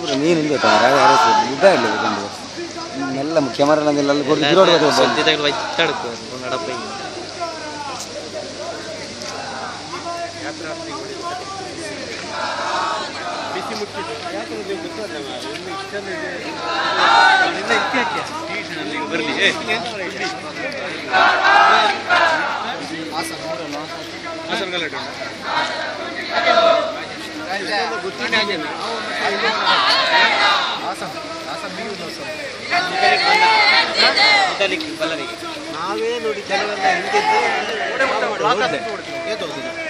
ಪೂರ ನೀನು ಇಲ್ಲಿ ಯುದ್ಧ ಇಲ್ಲ ಬಂದು ಮೆಲ್ಲ ಕ್ಯಾಮರಾ ಎಲ್ಲ ಕೊಡಿ ರೋಡ್ ಸದ್ಯದಾಗ ವೈತಾಡ್ಕು ನಡಪ್ಪ ಬಿಸಿ ಮುಟ್ಟಿ ಯಾಕಂದ್ರೆ ನೀವು ಗೊತ್ತಾಗಲ್ಲ ಇನ್ನು ಇಷ್ಟೊಂದು ಇದೆ ಇನ್ನು ಇಕ್ಕೆ ಹಾಕಿ ಸ್ಟೇಷನಲ್ಲಿ ಬರಲಿ ಏ ಹಾಸನ ಗಲಾಟೆ ಉಂಟಾ? ನಾವೇ ನೋಡಿ ಕೆಲವೆಲ್ಲ ಹಿಂದಿದ್ದು